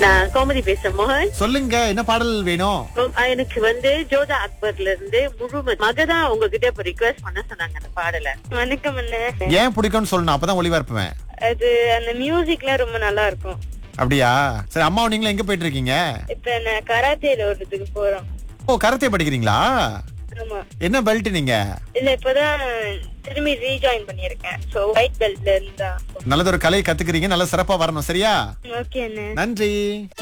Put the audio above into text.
நான் கோமதி பேசுறேன் மோகன் சொல்லுங்க என்ன பாடல் வேணும் உம், எனக்கு வந்து ஜோதா அக்பர்ல இருந்து முழுமதி மகதா உங்ககிட்ட இப்ப ரிக்வெஸ்ட் பண்ண சொன்னாங்க அந்த பாடல வணக்கம் அண்ணே ஏன் பிடிக்கும்னு சொல்லணும் அப்பதான் ஒளிபரப்புவேன் அது அந்த மியூசிக்லாம் ரொம்ப நல்லா இருக்கும் அப்படியா சரி அம்மாவும் நீங்களும் எங்க போயிட்டு இருக்கீங்க இப்ப நான் கராத்தேல ஒரு இதுக்கு போறோம் ஓ கராத்தே படிக்கிறீங்களா ஆமா என்ன பெல்ட் நீங்க இல்ல இப்பதான் திரும்பி ரீஜாயின் பண்ணியிருக்கேன் சோ ஒயிட் பெல்ட்ல இருந்தா நல்லதொரு கலையை கத்துக்கிறீங்க நல்ல சிறப்பா வரணும் சரியா ஓகே அண்ணே நன்றி